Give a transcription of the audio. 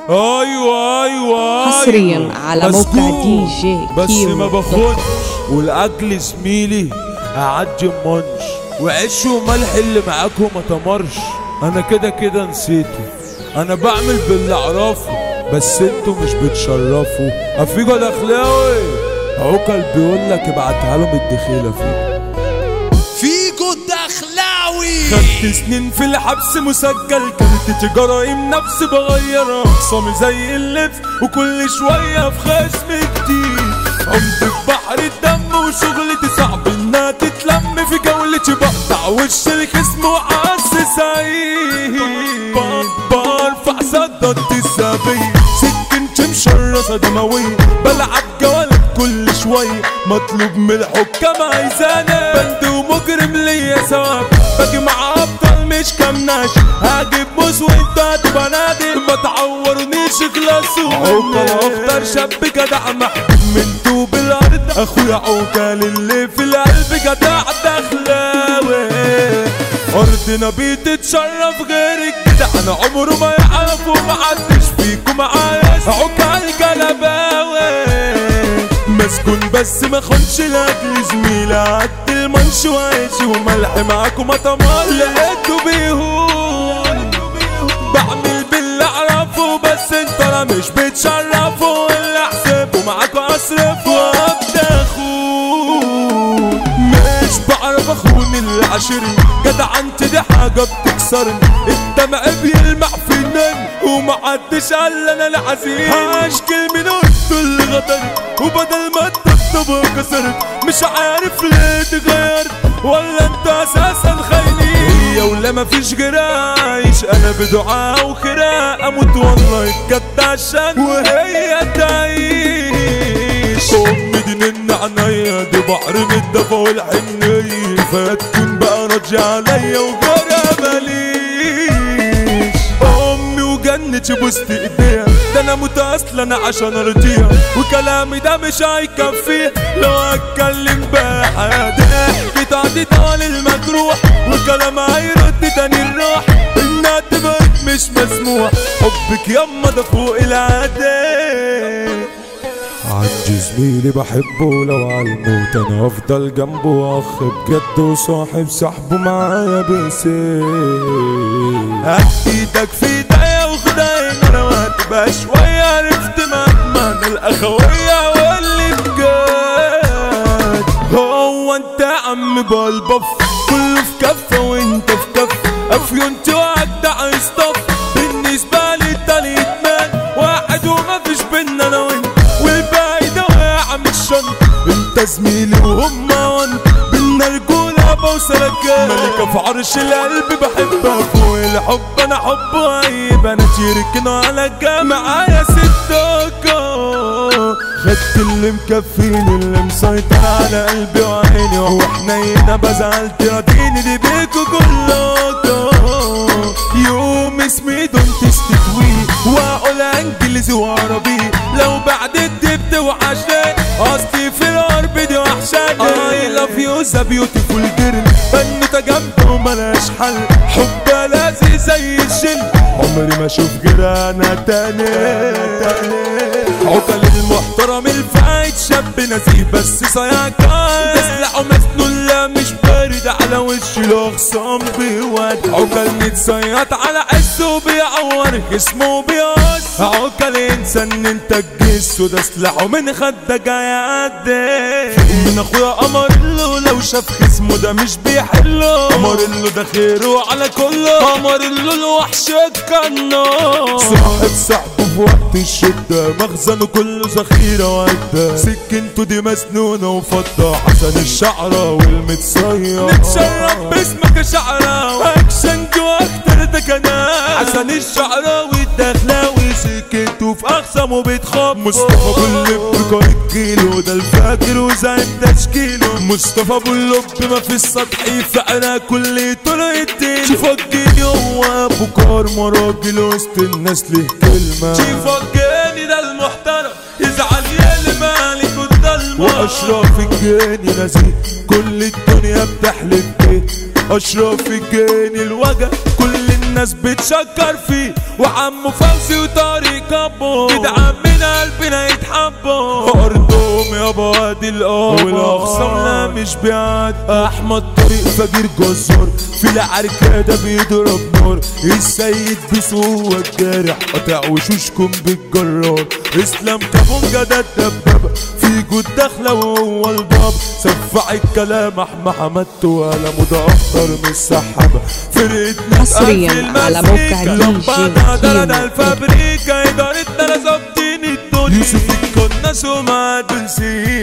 ايوه ايوه حصرياً أيوة. على موقع مسكون. دي جي بس كيمو ما دوت باخدش والاكل زميلي اعجب منش وعيش وملح اللي معاكم ما تمرش انا كده كده نسيته انا بعمل باللي اعرفه بس انتوا مش بتشرفوا افيجو دخلاوي عوكل بيقول لك ابعتها لهم الدخيله فيه فيجو الدخلاوي خدت سنين في الحبس مسجل كانت جرايم نفس بغيرها اخصامي زي اللبس وكل شوية في خصم جديد قمت في بحر الدم وشغلتي صعب انها تتلم في جولتي بقطع وش الخصم وعز سعيد ب- برفع صدرت السبيل سكنت مشرسة دموية بلعب جولات كل شوية مطلوب من الحكام عايزانا بند ومجرم ليا ثواب باجي مع ابطال مش كمناش هجيب موس وانت هتبقى نادي ما تعورنيش خلاص عوكل اختار شاب جدع محبوب من طوب الارض اخويا عوكل اللي في القلب جدع دخلاوي ارضنا بتتشرف غيرك كده انا عمره ما يعرف ومحدش فيكم معايا عوكل جلباوي مسكون بس ما خنش لاجل زميلة عد المنش وعيشي وملح معاكم ما طمر لقيته بيهون بعمل باللي اعرفه بس انت لا مش بتشرفوا اللي احسبه معاكوا اصرف وابدا اخون مش بعرف اخون العشرين جدع انت دي حاجة بتكسرني الدمع بيلمع في النم ومحدش قال انا العزيز هشكل من قلت اللي غدرت وبدل ما تطبطب كسرت مش عارف ليه اتغيرت ولا انت اساسا خاينين هي ولا مفيش جرايش انا بدعاء وخراء اموت والله بجد عشان وهي تعيش امي دي من عينيا دي بحر من الدفا والحنية فتكون بقى راضية عليا وجرى ماليش امي وجنتي بوست ايديها ده انا موت اصلا عشان ارضيها وكلامي ده مش هيكفيه لو اتكلم بحياتي بتاعتي طال المجروح وكلام هيرد تاني الروح انها تبقى مش مسموح حبك يما ده فوق العادي عندي زميلي بحبه لو عالموت انا افضل جنبه اخ بجد وصاحب صاحبه معايا بيسير هات ايدك في ايديا وخدعين انا وهتبقى شوية عرفت معنى الاخوية واللي بجد هو انت يا عم بالبف كله في كفة وانت في كفة افيونت واجدع يصطف بالنسبة لي التاني ادمان واحد ومفيش بينا انا وانت والباقي ده واقع من الشنط انت زميلي وهم وانت بينا رجولة بوصلك ملكة في عرش القلب بحبها فوق الحب انا حب اي بنات يركنوا على جنب معايا ستوكو خدت اللي مكفيني اللي مسيطر على قلبي وعيني وحنينة بزعل تراضيني دي بيكو كلكو يوم اسمي دون تستكوي واقول انجليزي وعربي لو بعد الدبت وحشاني اصلي في الارض دي وحشاني اي لاف يو ذا بيوتيفول جيرل بنوتة جنبه وملهاش حل حبها لازق زي الجن عمري ما اشوف غير انا تاني عقل المحترم الفايت شاب نزيه بس صياع كان تسلعه مسنون لا مش بارد على وش الاخصام بيود عقل متصيط على عزه بيعور جسمه بيقص عقل انسان انت الجس وده سلاحه من خدك هيعدي من اخويا قمر له لو شاف خصمه ده مش بيحله قمر له ده خيره على كله قمر له الوحش القناص صاحب صاحبه في وقت الشدة مخزنه كله ذخيرة وعدة سكنته دي مسنونة وفضة حسن الشعرة والمتصير نتشرف باسمك يا شعرة اكشن جوا اكتر ده كنان حسن الشعراوي الدخلاوي سكنته في اخصامه بيتخبط مصطفى ابو اللب قايد كيلو ده الفاكر وزعيم تشكيله مصطفى ابو اللب ما في السطحي فعلا كل طرق الدين شوفك جيني هو ابو كارما راجل وسط الناس ليه كلمة شوفك جاني ده المحترم يزعل يا مالك الضلمة واشرف الجاني نزيه كل الدنيا بتحلف بيه اشرف الجاني الوجه كل الناس بتشكر فيه وعمو فوزي وطارق كبوا جدعان من قلبنا يتحبوا ارضهم يا وادي الارض والاخصام لا مش بعاد احمد طريق فجير جزار في العركادة بيضرب نار السيد بسوق الجارح قطع وشوشكم بالجرار اسلام كابونجا ده الدبابة في جود داخلة وهو الباب سفع الكلام احمى حمدته وقلمه ده اخضر من السحابة فرقتنا حصرياً تقفل على مسيك. موقع لمبادة DJ ده ده كيمو. الفابريكا ادارتنا لا ظابطين الدنيا يوسف الكناس وما دول سين